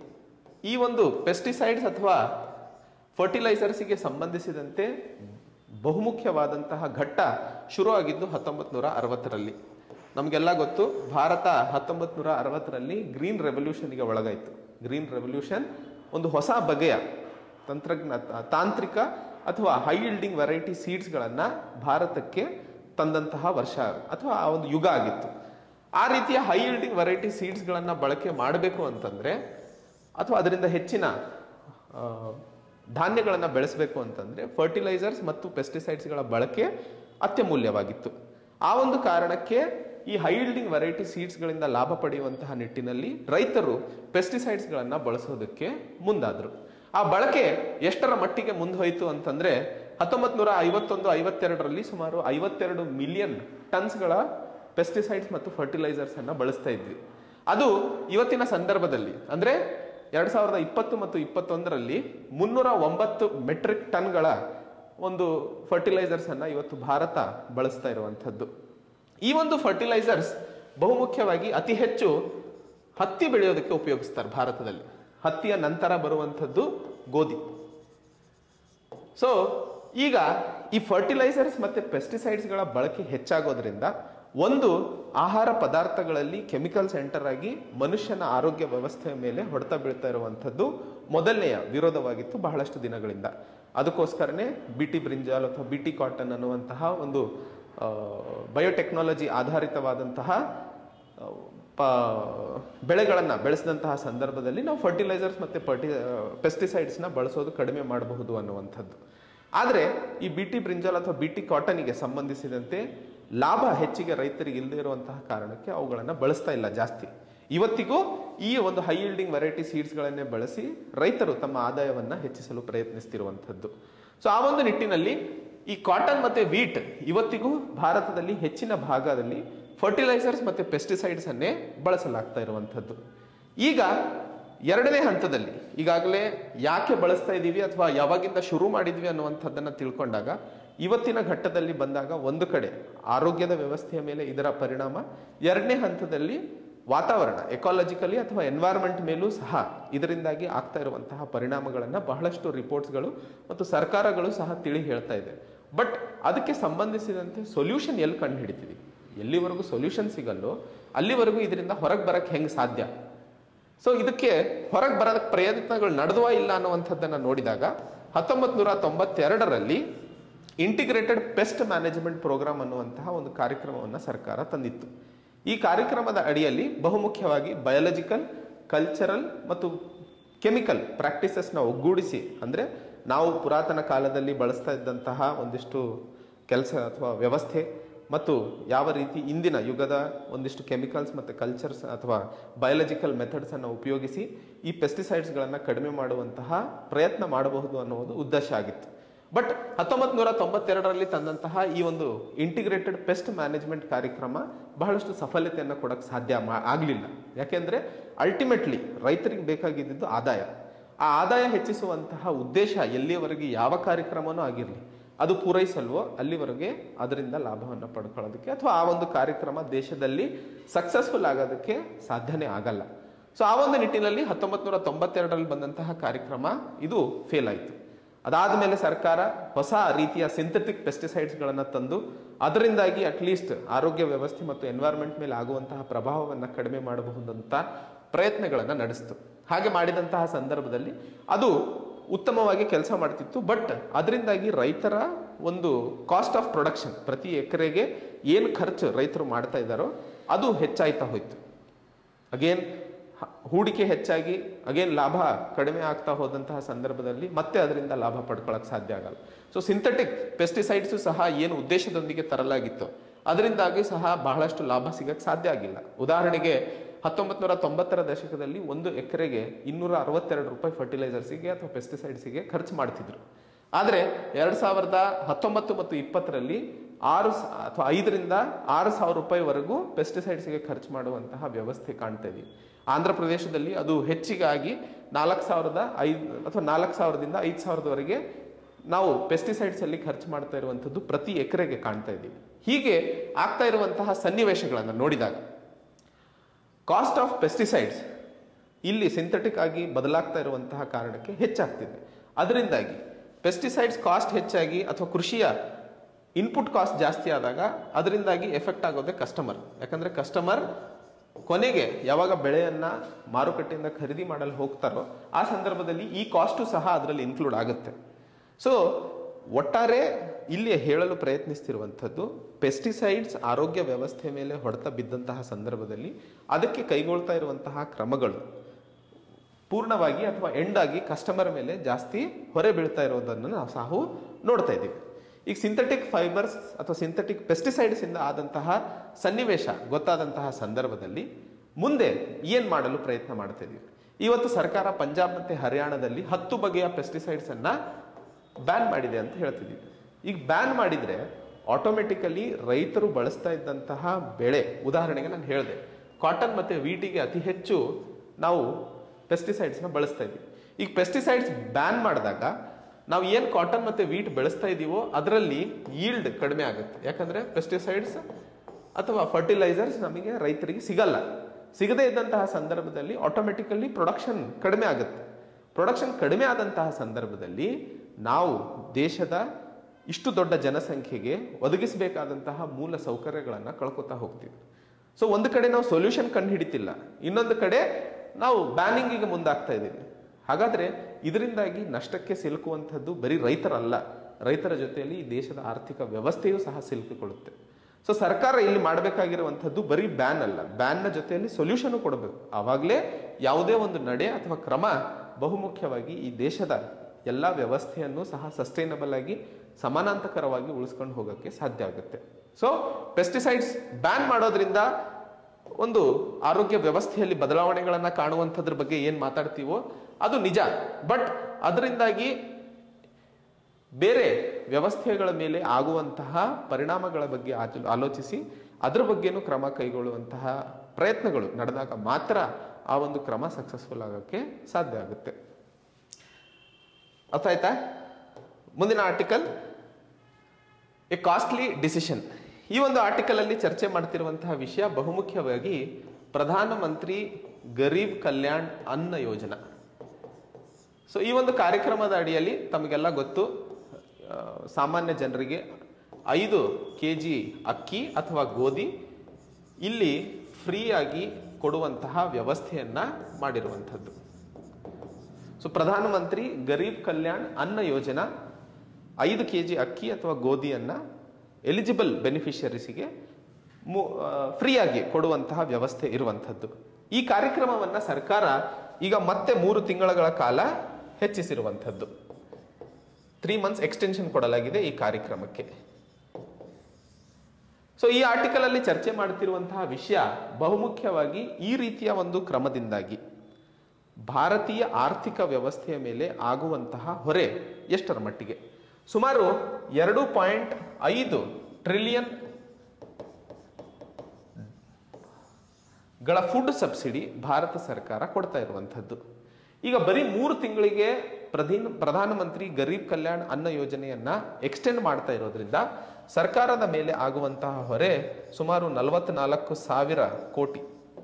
ಈ ಒಂದು ಪೆಸ್ಟಿಸೈಡ್ಸ್ ಅಥವಾ ಫರ್ಟಿಲೈಸರ್ಸ್ಗೆ ಸಂಬಂಧಿಸಿದಂತೆ ಬಹುಮುಖ್ಯವಾದಂತಹ ಘಟ್ಟ ಶುರುವಾಗಿದ್ದು ಹತ್ತೊಂಬತ್ ನೂರ ಅರವತ್ತರಲ್ಲಿ ನಮಗೆಲ್ಲ ಗೊತ್ತು ಭಾರತ ಹತ್ತೊಂಬತ್ ನೂರ ಅರವತ್ತರಲ್ಲಿ ಗ್ರೀನ್ ರೆವಲ್ಯೂಷನ್ಗೆ ಒಳಗಾಯಿತು ಗ್ರೀನ್ ರೆವಲ್ಯೂಷನ್ ಒಂದು ಹೊಸ ಬಗೆಯ ತಂತ್ರಜ್ಞ ತಾಂತ್ರಿಕ ಅಥವಾ ಹೈ ಇಲ್ಡಿಂಗ್ ವೆರೈಟಿ ಸೀಡ್ಸ್ಗಳನ್ನ ಭಾರತಕ್ಕೆ ತಂದಂತಹ ವರ್ಷ ಅಥವಾ ಆ ಒಂದು ಯುಗ ಆಗಿತ್ತು ಆ ರೀತಿಯ ಹೈ ಇಲ್ಡಿಂಗ್ ವೆರೈಟಿ ಸೀಡ್ಸ್ಗಳನ್ನ ಬಳಕೆ ಮಾಡಬೇಕು ಅಂತಂದ್ರೆ ಅಥವಾ ಅದರಿಂದ ಹೆಚ್ಚಿನ ಆ, ಧಾನ್ಯಗಳನ್ನು ಬೆಳೆಸಬೇಕು ಅಂತಂದ್ರೆ ಫರ್ಟಿಲೈಸರ್ಸ್ ಮತ್ತು ಪೆಸ್ಟಿಸೈಡ್ಸ್ಗಳ ಬಳಕೆ ಅತ್ಯಮೂಲ್ಯವಾಗಿತ್ತು ಆ ಒಂದು ಕಾರಣಕ್ಕೆ ಈ ಹೈ ಇಲ್ಡಿಂಗ್ ವೆರೈಟಿ ಸೀಡ್ಸ್ಗಳಿಂದ ಲಾಭ ಪಡೆಯುವಂತಹ ನಿಟ್ಟಿನಲ್ಲಿ ರೈತರು ಪೆಸ್ಟಿಸೈಡ್ಸ್ಗಳನ್ನ ಬಳಸೋದಕ್ಕೆ ಮುಂದಾದ್ರು ಆ ಬಳಕೆ ಎಷ್ಟರ ಮಟ್ಟಿಗೆ ಮುಂದೋಯ್ತು ಅಂತಂದ್ರೆ ಹತ್ತೊಂಬತ್ ನೂರ ಐವತ್ತೊಂದು ಐವತ್ತೆರಡರಲ್ಲಿ ಸುಮಾರು ಐವತ್ತೆರಡು ಮಿಲಿಯನ್ ಟನ್ಸ್ಗಳ ಪೆಸ್ಟಿಸೈಡ್ಸ್ ಮತ್ತು ಫರ್ಟಿಲೈಸರ್ಸ್ ಅನ್ನ ಬಳಸ್ತಾ ಇದ್ವಿ ಅದು ಇವತ್ತಿನ ಸಂದರ್ಭದಲ್ಲಿ ಅಂದ್ರೆ ಎರಡ್ ಸಾವಿರದ ಇಪ್ಪತ್ತು ಮತ್ತು ಇಪ್ಪತ್ತೊಂದರಲ್ಲಿ ಮುನ್ನೂರ ಒಂಬತ್ತು ಮೆಟ್ರಿಕ್ ಟನ್ಗಳ ಒಂದು ಫರ್ಟಿಲೈಸರ್ಸ್ ಅನ್ನ ಇವತ್ತು ಭಾರತ ಬಳಸ್ತಾ ಇರುವಂತದ್ದು ಈ ಒಂದು ಫರ್ಟಿಲೈಸರ್ಸ್ ಬಹುಮುಖ್ಯವಾಗಿ ಅತಿ ಹೆಚ್ಚು ಹತ್ತಿ ಬೆಳೆಯೋದಕ್ಕೆ ಉಪಯೋಗಿಸ್ತಾರೆ ಭಾರತದಲ್ಲಿ ಹತ್ತಿಯ ನಂತರ ಬರುವಂಥದ್ದು ಗೋಧಿ ಸೊ ಈಗ ಈ ಫರ್ಟಿಲೈಸರ್ಸ್ ಮತ್ತೆ ಪೆಸ್ಟಿಸೈಡ್ಸ್ಗಳ ಬಳಕೆ ಹೆಚ್ಚಾಗೋದ್ರಿಂದ ಒಂದು ಆಹಾರ ಪದಾರ್ಥಗಳಲ್ಲಿ ಕೆಮಿಕಲ್ ಸೆಂಟರ್ ಆಗಿ ಮನುಷ್ಯನ ಆರೋಗ್ಯ ವ್ಯವಸ್ಥೆಯ ಮೇಲೆ ಹೊಡೆತ ಬೀಳ್ತಾ ಇರುವಂಥದ್ದು ಮೊದಲನೆಯ ವಿರೋಧವಾಗಿತ್ತು ಬಹಳಷ್ಟು ದಿನಗಳಿಂದ ಅದಕ್ಕೋಸ್ಕರನೇ ಬಿ ಟಿ ಬ್ರಿಂಜಾಲ್ ಅಥವಾ ಬಿ ಟಿ ಕಾಟನ್ ಅನ್ನುವಂತಹ ಒಂದು ಬಯೋಟೆಕ್ನಾಲಜಿ ಆಧಾರಿತವಾದಂತಹ ಆ, ಪ ಬೆಳೆಗಳನ್ನು ಬೆಳೆಸಿದಂತಹ ಸಂದರ್ಭದಲ್ಲಿ ನಾವು ಫರ್ಟಿಲೈಸರ್ಸ್ ಮತ್ತು ಪರ್ಟಿ ಪೆಸ್ಟಿಸೈಡ್ಸ್ನ ಬಳಸೋದು ಕಡಿಮೆ ಮಾಡಬಹುದು ಅನ್ನುವಂಥದ್ದು ಆದರೆ ಈ ಬಿ ಟಿ ಬ್ರಿಂಜಾಲ್ ಅಥವಾ ಬಿ ಟಿ ಕಾಟನ್ಗೆ ಸಂಬಂಧಿಸಿದಂತೆ ಲಾಭ ಹೆಚ್ಚಿಗೆ ರೈತರಿಗೆ ಇಲ್ಲದೆ ಇರುವಂತಹ ಕಾರಣಕ್ಕೆ ಅವುಗಳನ್ನು ಬಳಸ್ತಾ ಇಲ್ಲ ಜಾಸ್ತಿ ಇವತ್ತಿಗೂ ಈ ಒಂದು ಹೈ ಇಲ್ಡಿಂಗ್ ವೆರೈಟಿ ಸೀಡ್ಸ್ಗಳನ್ನೇ ಬಳಸಿ ರೈತರು ತಮ್ಮ ಆದಾಯವನ್ನು ಹೆಚ್ಚಿಸಲು ಪ್ರಯತ್ನಿಸ್ತಿರುವಂಥದ್ದು ಸೊ ಆ ಒಂದು ನಿಟ್ಟಿನಲ್ಲಿ ಈ ಕಾಟನ್ ಮತ್ತೆ ವೀಟ್ ಇವತ್ತಿಗೂ ಭಾರತದಲ್ಲಿ ಹೆಚ್ಚಿನ ಭಾಗದಲ್ಲಿ ಫರ್ಟಿಲೈಸರ್ಸ್ ಮತ್ತೆ ಪೆಸ್ಟಿಸೈಡ್ಸ್ ಅನ್ನೇ ಬಳಸಲಾಗ್ತಾ ಇರುವಂಥದ್ದು ಈಗ ಎರಡನೇ ಹಂತದಲ್ಲಿ ಈಗಾಗಲೇ ಯಾಕೆ ಬಳಸ್ತಾ ಇದ್ದೀವಿ ಅಥವಾ ಯಾವಾಗಿಂದ ಶುರು ಮಾಡಿದ್ವಿ ಅನ್ನುವಂಥದ್ದನ್ನ ತಿಳ್ಕೊಂಡಾಗ ಇವತ್ತಿನ ಘಟ್ಟದಲ್ಲಿ ಬಂದಾಗ ಒಂದು ಕಡೆ ಆರೋಗ್ಯದ ವ್ಯವಸ್ಥೆಯ ಮೇಲೆ ಇದರ ಪರಿಣಾಮ ಎರಡನೇ ಹಂತದಲ್ಲಿ ವಾತಾವರಣ ಎಕಾಲಜಿಕಲಿ ಅಥವಾ ಎನ್ವೈರನ್ಮೆಂಟ್ ಮೇಲೂ ಸಹ ಇದರಿಂದಾಗಿ ಆಗ್ತಾ ಇರುವಂತಹ ಪರಿಣಾಮಗಳನ್ನ ಬಹಳಷ್ಟು ರಿಪೋರ್ಟ್ಸ್ಗಳು ಮತ್ತು ಸರ್ಕಾರಗಳು ಸಹ ತಿಳಿ ಹೇಳ್ತಾ ಇದೆ ಬಟ್ ಅದಕ್ಕೆ ಸಂಬಂಧಿಸಿದಂತೆ ಸೊಲ್ಯೂಷನ್ ಎಲ್ಲಿ ಕಂಡು ಹಿಡಿತೀವಿ ಎಲ್ಲಿವರೆಗೂ ಸೊಲ್ಯೂಷನ್ ಸಿಗಲ್ಲೋ ಅಲ್ಲಿವರೆಗೂ ಇದರಿಂದ ಹೊರಗೆ ಬರಕ್ಕೆ ಹೆಂಗೆ ಸಾಧ್ಯ ಸೊ ಇದಕ್ಕೆ ಹೊರಗೆ ಬರೋದಕ್ಕೆ ಪ್ರಯತ್ನಗಳು ನಡೆದುವ ಇಲ್ಲ ಅನ್ನುವಂಥದ್ದನ್ನ ನೋಡಿದಾಗ ಹತ್ತೊಂಬತ್ ನೂರ ತೊಂಬತ್ತೆರಡರಲ್ಲಿ ಇಂಟಿಗ್ರೇಟೆಡ್ ಪೆಸ್ಟ್ ಮ್ಯಾನೇಜ್ಮೆಂಟ್ ಪ್ರೋಗ್ರಾಮ್ ಅನ್ನುವಂತಹ ಒಂದು ಕಾರ್ಯಕ್ರಮವನ್ನು ಸರ್ಕಾರ ತಂದಿತ್ತು ಈ ಕಾರ್ಯಕ್ರಮದ ಅಡಿಯಲ್ಲಿ ಬಹುಮುಖ್ಯವಾಗಿ ಬಯೋಲಜಿಕಲ್ ಕಲ್ಚರಲ್ ಮತ್ತು ಕೆಮಿಕಲ್ ಪ್ರಾಕ್ಟೀಸಸ್ನ ಒಗ್ಗೂಡಿಸಿ ಅಂದರೆ ನಾವು ಪುರಾತನ ಕಾಲದಲ್ಲಿ ಬಳಸ್ತಾ ಇದ್ದಂತಹ ಒಂದಿಷ್ಟು ಕೆಲಸ ಅಥವಾ ವ್ಯವಸ್ಥೆ ಮತ್ತು ಯಾವ ರೀತಿ ಇಂದಿನ ಯುಗದ ಒಂದಿಷ್ಟು ಕೆಮಿಕಲ್ಸ್ ಮತ್ತು ಕಲ್ಚರ್ಸ್ ಅಥವಾ ಬಯೋಲಜಿಕಲ್ ಮೆಥಡ್ಸ್ ಅನ್ನು ಉಪಯೋಗಿಸಿ ಈ ಪೆಸ್ಟಿಸೈಡ್ಸ್ಗಳನ್ನು ಕಡಿಮೆ ಮಾಡುವಂತಹ ಪ್ರಯತ್ನ ಮಾಡಬಹುದು ಅನ್ನುವುದು ಉದ್ದೇಶ ಆಗಿತ್ತು ಬಟ್ ಹತ್ತೊಂಬತ್ತು ನೂರ ತೊಂಬತ್ತೆರಡರಲ್ಲಿ ತಂದಂತಹ ಈ ಒಂದು ಇಂಟಿಗ್ರೇಟೆಡ್ ಪೆಸ್ಟ್ ಮ್ಯಾನೇಜ್ಮೆಂಟ್ ಕಾರ್ಯಕ್ರಮ ಬಹಳಷ್ಟು ಸಫಲತೆಯನ್ನು ಕೊಡಕ್ಕೆ ಸಾಧ್ಯ ಮಾ ಆಗಲಿಲ್ಲ ಯಾಕೆಂದ್ರೆ ಅಲ್ಟಿಮೇಟ್ಲಿ ರೈತರಿಗೆ ಬೇಕಾಗಿದ್ದು ಆದಾಯ ಆ ಆದಾಯ ಹೆಚ್ಚಿಸುವಂತಹ ಉದ್ದೇಶ ಎಲ್ಲಿಯವರೆಗೆ ಯಾವ ಕಾರ್ಯಕ್ರಮನೂ ಆಗಿರಲಿ ಅದು ಪೂರೈಸಲ್ವೋ ಅಲ್ಲಿವರೆಗೆ ಅದರಿಂದ ಲಾಭವನ್ನು ಪಡ್ಕೊಳ್ಳೋದಕ್ಕೆ ಅಥವಾ ಆ ಒಂದು ಕಾರ್ಯಕ್ರಮ ದೇಶದಲ್ಲಿ ಸಕ್ಸಸ್ಫುಲ್ ಆಗೋದಕ್ಕೆ ಸಾಧ್ಯನೇ ಆಗಲ್ಲ ಸೊ ಆ ಒಂದು ನಿಟ್ಟಿನಲ್ಲಿ ಹತ್ತೊಂಬತ್ತು ನೂರ ತೊಂಬತ್ತೆರಡರಲ್ಲಿ ಬಂದಂತಹ ಕಾರ್ಯಕ್ರಮ ಇದು ಫೇಲ್ ಆಯಿತು ಅದಾದ ಮೇಲೆ ಸರ್ಕಾರ ಹೊಸ ರೀತಿಯ ಸಿಂಥೆಟಿಕ್ ಪೆಸ್ಟಿಸೈಡ್ಸ್ಗಳನ್ನು ತಂದು ಅದರಿಂದಾಗಿ ಅಟ್ಲೀಸ್ಟ್ ಆರೋಗ್ಯ ವ್ಯವಸ್ಥೆ ಮತ್ತು ಎನ್ವೈರ್ಮೆಂಟ್ ಮೇಲೆ ಆಗುವಂತಹ ಪ್ರಭಾವವನ್ನು ಕಡಿಮೆ ಮಾಡಬಹುದಂತ ಪ್ರಯತ್ನಗಳನ್ನು ನಡೆಸಿತು ಹಾಗೆ ಮಾಡಿದಂತಹ ಸಂದರ್ಭದಲ್ಲಿ ಅದು ಉತ್ತಮವಾಗಿ ಕೆಲಸ ಮಾಡ್ತಿತ್ತು ಬಟ್ ಅದರಿಂದಾಗಿ ರೈತರ ಒಂದು ಕಾಸ್ಟ್ ಆಫ್ ಪ್ರೊಡಕ್ಷನ್ ಪ್ರತಿ ಎಕರೆಗೆ ಏನು ಖರ್ಚು ರೈತರು ಮಾಡ್ತಾ ಇದ್ದಾರೋ ಅದು ಹೆಚ್ಚಾಯ್ತಾ ಹೋಯ್ತು ಅಗೇನ್ ಹೂಡಿಕೆ ಹೆಚ್ಚಾಗಿ ಅಗೇನ್ ಲಾಭ ಕಡಿಮೆ ಆಗ್ತಾ ಹೋದಂತಹ ಸಂದರ್ಭದಲ್ಲಿ ಮತ್ತೆ ಅದರಿಂದ ಲಾಭ ಪಡ್ಕೊಳ್ಳೋಕೆ ಸಾಧ್ಯ ಆಗಲ್ಲ ಸೊ ಸಿಂಥೆಟಿಕ್ ಪೆಸ್ಟಿಸೈಡ್ಸು ಸಹ ಏನು ಉದ್ದೇಶದೊಂದಿಗೆ ತರಲಾಗಿತ್ತು ಅದರಿಂದಾಗಿ ಸಹ ಬಹಳಷ್ಟು ಲಾಭ ಸಿಗಕ್ಕೆ ಸಾಧ್ಯ ಆಗಿಲ್ಲ ಉದಾಹರಣೆಗೆ ಹತ್ತೊಂಬತ್ತು ನೂರ ತೊಂಬತ್ತರ ದಶಕದಲ್ಲಿ ಒಂದು ಎಕರೆಗೆ ಇನ್ನೂರ ಅರವತ್ತೆರಡು ರೂಪಾಯಿ ಫರ್ಟಿಲೈಸರ್ಸಿಗೆ ಅಥವಾ ಪೆಸ್ಟಿಸೈಡ್ಸಿಗೆ ಖರ್ಚು ಮಾಡ್ತಿದ್ರು ಆದರೆ ಎರಡ್ ಸಾವಿರದ ಹತ್ತೊಂಬತ್ತು ಮತ್ತು ಇಪ್ಪತ್ತರಲ್ಲಿ ಆರು ಸ- ಅಥವಾ ಐದರಿಂದ ಆರು ಸಾವಿರ ರೂಪಾಯಿವರೆಗೂ ಪೆಸ್ಟಿಸೈಡ್ಸ್ಗೆ ಖರ್ಚು ಮಾಡುವಂತಹ ವ್ಯವಸ್ಥೆ ಕಾಣ್ತಾ ಇದೀವಿ ಆಂಧ್ರ ಪ್ರದೇಶದಲ್ಲಿ ಅದು ಹೆಚ್ಚಿಗಾಗಿ ನಾಲ್ಕು ಸಾವಿರದ ಐದು ಅಥವಾ ನಾಲ್ಕು ಸಾವಿರದಿಂದ ಐದು ಸಾವಿರದವರೆಗೆ ನಾವು ಪೆಸ್ಟಿಸೈಡ್ಸ್ ಅಲ್ಲಿ ಖರ್ಚು ಮಾಡ್ತಾ ಇರುವಂಥದ್ದು ಪ್ರತಿ ಎಕರೆಗೆ ಕಾಣ್ತಾ ಇದ್ದೀವಿ ಹೀಗೆ ಆಗ್ತಾ ಇರುವಂತಹ ಸನ್ನಿವೇಶಗಳನ್ನು ನೋಡಿದಾಗ ಕಾಸ್ಟ್ ಆಫ್ ಪೆಸ್ಟಿಸೈಡ್ಸ್ ಇಲ್ಲಿ ಸಿಂಥೆಟಿಕ್ ಆಗಿ ಬದಲಾಗ್ತಾ ಇರುವಂತಹ ಕಾರಣಕ್ಕೆ ಹೆಚ್ಚಾಗ್ತಿದೆ ಅದರಿಂದಾಗಿ ಪೆಸ್ಟಿಸೈಡ್ಸ್ ಕಾಸ್ಟ್ ಹೆಚ್ಚಾಗಿ ಅಥವಾ ಕೃಷಿಯ ಇನ್ಪುಟ್ ಕಾಸ್ಟ್ ಜಾಸ್ತಿ ಆದಾಗ ಅದರಿಂದಾಗಿ ಎಫೆಕ್ಟ್ ಆಗೋದೇ ಕಸ್ಟಮರ್ ಯಾಕಂದ್ರೆ ಕಸ್ಟಮರ್ ಕೊನೆಗೆ ಯಾವಾಗ ಬೆಳೆಯನ್ನ ಮಾರುಕಟ್ಟೆಯಿಂದ ಖರೀದಿ ಮಾಡಲು ಹೋಗ್ತಾರೋ ಆ ಸಂದರ್ಭದಲ್ಲಿ ಈ ಕಾಸ್ಟು ಸಹ ಅದರಲ್ಲಿ ಇನ್ಕ್ಲೂಡ್ ಆಗುತ್ತೆ ಸೊ ಒಟ್ಟಾರೆ ಇಲ್ಲಿ ಹೇಳಲು ಪ್ರಯತ್ನಿಸ್ತಿರುವಂಥದ್ದು ಪೆಸ್ಟಿಸೈಡ್ಸ್ ಆರೋಗ್ಯ ವ್ಯವಸ್ಥೆ ಮೇಲೆ ಹೊಡೆತ ಬಿದ್ದಂತಹ ಸಂದರ್ಭದಲ್ಲಿ ಅದಕ್ಕೆ ಕೈಗೊಳ್ತಾ ಇರುವಂತಹ ಕ್ರಮಗಳು ಪೂರ್ಣವಾಗಿ ಅಥವಾ ಎಂಡ್ ಆಗಿ ಕಸ್ಟಮರ್ ಮೇಲೆ ಜಾಸ್ತಿ ಹೊರೆ ಬೀಳ್ತಾ ಇರೋದನ್ನು ನಾವು ಸಾಹು ನೋಡ್ತಾ ಇದ್ದೀವಿ ಈಗ ಸಿಂಥೆಟಿಕ್ ಫೈಬರ್ಸ್ ಅಥವಾ ಸಿಂಥೆಟಿಕ್ ಪೆಸ್ಟಿಸೈಡ್ಸ್ ಇಂದ ಆದಂತಹ ಸನ್ನಿವೇಶ ಗೊತ್ತಾದಂತಹ ಸಂದರ್ಭದಲ್ಲಿ ಮುಂದೆ ಏನ್ ಮಾಡಲು ಪ್ರಯತ್ನ ಮಾಡ್ತಾ ಇದೀವಿ ಇವತ್ತು ಸರ್ಕಾರ ಪಂಜಾಬ್ ಮತ್ತೆ ಹರಿಯಾಣದಲ್ಲಿ ಹತ್ತು ಬಗೆಯ ಪೆಸ್ಟಿಸೈಡ್ಸ್ ಅನ್ನ ಬ್ಯಾನ್ ಮಾಡಿದೆ ಅಂತ ಹೇಳ್ತಿದ್ದೀವಿ ಈಗ ಬ್ಯಾನ್ ಮಾಡಿದ್ರೆ ಆಟೋಮೆಟಿಕಲಿ ರೈತರು ಬಳಸ್ತಾ ಇದ್ದಂತಹ ಬೆಳೆ ಉದಾಹರಣೆಗೆ ನಾನು ಹೇಳಿದೆ ಕಾಟನ್ ಮತ್ತೆ ವೀಟಿಗೆ ಅತಿ ಹೆಚ್ಚು ನಾವು ಪೆಸ್ಟಿಸೈಡ್ಸ್ನ ಬಳಸ್ತಾ ಇದ್ದೀವಿ ಈಗ ಪೆಸ್ಟಿಸೈಡ್ಸ್ ಬ್ಯಾನ್ ಮಾಡಿದಾಗ ನಾವು ಏನು ಕಾಟನ್ ಮತ್ತೆ ವೀಟ್ ಬೆಳೆಸ್ತಾ ಇದ್ದೀವೋ ಅದರಲ್ಲಿ ಈಲ್ಡ್ ಕಡಿಮೆ ಆಗುತ್ತೆ ಯಾಕಂದ್ರೆ ಪೆಸ್ಟಿಸೈಡ್ಸ್ ಅಥವಾ ಫರ್ಟಿಲೈಸರ್ಸ್ ನಮಗೆ ರೈತರಿಗೆ ಸಿಗಲ್ಲ ಸಿಗದೇ ಇದ್ದಂತಹ ಸಂದರ್ಭದಲ್ಲಿ ಆಟೋಮೆಟಿಕಲಿ ಪ್ರೊಡಕ್ಷನ್ ಕಡಿಮೆ ಆಗುತ್ತೆ ಪ್ರೊಡಕ್ಷನ್ ಕಡಿಮೆ ಆದಂತಹ ಸಂದರ್ಭದಲ್ಲಿ ನಾವು ದೇಶದ ಇಷ್ಟು ದೊಡ್ಡ ಜನಸಂಖ್ಯೆಗೆ ಒದಗಿಸಬೇಕಾದಂತಹ ಮೂಲ ಸೌಕರ್ಯಗಳನ್ನು ಕಳ್ಕೊತಾ ಹೋಗ್ತೀವಿ ಸೊ ಒಂದು ಕಡೆ ನಾವು ಸೊಲ್ಯೂಷನ್ ಕಂಡು ಹಿಡಿತಿಲ್ಲ ಇನ್ನೊಂದು ಕಡೆ ನಾವು ಬ್ಯಾನಿಂಗಿಗೆ ಮುಂದಾಗ್ತಾ ಇದ್ದೀವಿ ಹಾಗಾದ್ರೆ ಇದರಿಂದಾಗಿ ನಷ್ಟಕ್ಕೆ ಸಿಲುಕುವಂಥದ್ದು ಬರೀ ರೈತರಲ್ಲ ರೈತರ ಜೊತೆಯಲ್ಲಿ ಈ ದೇಶದ ಆರ್ಥಿಕ ವ್ಯವಸ್ಥೆಯೂ ಸಹ ಸಿಲುಕಿಕೊಳ್ಳುತ್ತೆ ಸೊ ಸರ್ಕಾರ ಇಲ್ಲಿ ಮಾಡಬೇಕಾಗಿರುವಂಥದ್ದು ಬರೀ ಬ್ಯಾನ್ ಅಲ್ಲ ಬ್ಯಾನ್ನ ಜೊತೆಯಲ್ಲಿ ಸೊಲ್ಯೂಷನ್ ಕೊಡಬೇಕು ಆವಾಗಲೇ ಯಾವುದೇ ಒಂದು ನಡೆ ಅಥವಾ ಕ್ರಮ ಬಹುಮುಖ್ಯವಾಗಿ ಈ ದೇಶದ ಎಲ್ಲ ವ್ಯವಸ್ಥೆಯನ್ನು ಸಹ ಸಸ್ಟೈನಬಲ್ ಆಗಿ ಸಮಾನಾಂತಕರವಾಗಿ ಉಳಿಸ್ಕೊಂಡು ಹೋಗೋಕ್ಕೆ ಸಾಧ್ಯ ಆಗುತ್ತೆ ಸೊ ಪೆಸ್ಟಿಸೈಡ್ಸ್ ಬ್ಯಾನ್ ಮಾಡೋದ್ರಿಂದ ಒಂದು ಆರೋಗ್ಯ ವ್ಯವಸ್ಥೆಯಲ್ಲಿ ಬದಲಾವಣೆಗಳನ್ನ ಕಾಣುವಂಥದ್ರ ಬಗ್ಗೆ ಏನ್ ಮಾತಾಡ್ತೀವೋ ಅದು ನಿಜ ಬಟ್ ಅದರಿಂದಾಗಿ ಬೇರೆ ವ್ಯವಸ್ಥೆಗಳ ಮೇಲೆ ಆಗುವಂತಹ ಪರಿಣಾಮಗಳ ಬಗ್ಗೆ ಆಚ- ಆಲೋಚಿಸಿ ಅದರ ಬಗ್ಗೆನೂ ಕ್ರಮ ಕೈಗೊಳ್ಳುವಂತಹ ಪ್ರಯತ್ನಗಳು ನಡೆದಾಗ ಮಾತ್ರ ಆ ಒಂದು ಕ್ರಮ ಸಕ್ಸಸ್ಫುಲ್ ಆಗೋಕ್ಕೆ ಸಾಧ್ಯ ಆಗುತ್ತೆ ಅರ್ಥ ಆಯ್ತಾ ಮುಂದಿನ ಆರ್ಟಿಕಲ್ ಎ ಕಾಸ್ಟ್ಲಿ ಡಿಸಿಷನ್ ಈ ಒಂದು ಆರ್ಟಿಕಲ್ ಅಲ್ಲಿ ಚರ್ಚೆ ಮಾಡ್ತಿರುವಂತಹ ವಿಷಯ ಬಹುಮುಖ್ಯವಾಗಿ ಪ್ರಧಾನಮಂತ್ರಿ ಗರೀಬ್ ಕಲ್ಯಾಣ್ ಅನ್ನ ಯೋಜನಾ ಸೊ ಈ ಒಂದು ಕಾರ್ಯಕ್ರಮದ ಅಡಿಯಲ್ಲಿ ತಮಗೆಲ್ಲ ಗೊತ್ತು ಆ, ಸಾಮಾನ್ಯ ಜನರಿಗೆ ಐದು ಕೆ ಜಿ ಅಕ್ಕಿ ಅಥವಾ ಗೋಧಿ ಇಲ್ಲಿ ಫ್ರೀಯಾಗಿ ಕೊಡುವಂತಹ ವ್ಯವಸ್ಥೆಯನ್ನ ಮಾಡಿರುವಂಥದ್ದು ಸೊ ಪ್ರಧಾನಮಂತ್ರಿ ಗರೀಬ್ ಕಲ್ಯಾಣ್ ಅನ್ನ ಯೋಜನಾ ಐದು ಕೆ ಜಿ ಅಕ್ಕಿ ಅಥವಾ ಗೋಧಿಯನ್ನ ಎಲಿಜಿಬಲ್ ಬೆನಿಫಿಷರೀಸ್ಗೆ ಫ್ರೀಯಾಗಿ ಕೊಡುವಂತಹ ವ್ಯವಸ್ಥೆ ಇರುವಂಥದ್ದು ಈ ಕಾರ್ಯಕ್ರಮವನ್ನ ಸರ್ಕಾರ ಈಗ ಮತ್ತೆ ಮೂರು ತಿಂಗಳ ಕಾಲ ಹೆಚ್ಚಿಸಿರುವಂಥದ್ದು ತ್ರೀ ಮಂತ್ಸ್ ಎಕ್ಸ್ಟೆನ್ಷನ್ ಕೊಡಲಾಗಿದೆ ಈ ಕಾರ್ಯಕ್ರಮಕ್ಕೆ ಸೊ ಈ ಆರ್ಟಿಕಲ್ ಅಲ್ಲಿ ಚರ್ಚೆ ಮಾಡ್ತಿರುವಂತಹ ವಿಷಯ ಬಹುಮುಖ್ಯವಾಗಿ ಈ ರೀತಿಯ ಒಂದು ಕ್ರಮದಿಂದಾಗಿ ಭಾರತೀಯ ಆರ್ಥಿಕ ವ್ಯವಸ್ಥೆಯ ಮೇಲೆ ಆಗುವಂತಹ ಹೊರೆ ಎಷ್ಟರ ಮಟ್ಟಿಗೆ ಸುಮಾರು ಎರಡು ಪಾಯಿಂಟ್ ಐದು ಟ್ರಿಲಿಯನ್ ಗಳ ಫುಡ್ ಸಬ್ಸಿಡಿ ಭಾರತ ಸರ್ಕಾರ ಕೊಡ್ತಾ ಇರುವಂಥದ್ದು ಈಗ ಬರೀ ಮೂರು ತಿಂಗಳಿಗೆ ಪ್ರಧಾನ ಪ್ರಧಾನಮಂತ್ರಿ ಗರೀಬ್ ಕಲ್ಯಾಣ್ ಅನ್ನ ಯೋಜನೆಯನ್ನ ಎಕ್ಸ್ಟೆಂಡ್ ಮಾಡ್ತಾ ಇರೋದ್ರಿಂದ ಸರ್ಕಾರದ ಮೇಲೆ ಆಗುವಂತಹ ಹೊರೆ ಸುಮಾರು ನಲವತ್ನಾಲ್ಕು ಸಾವಿರ ಕೋಟಿ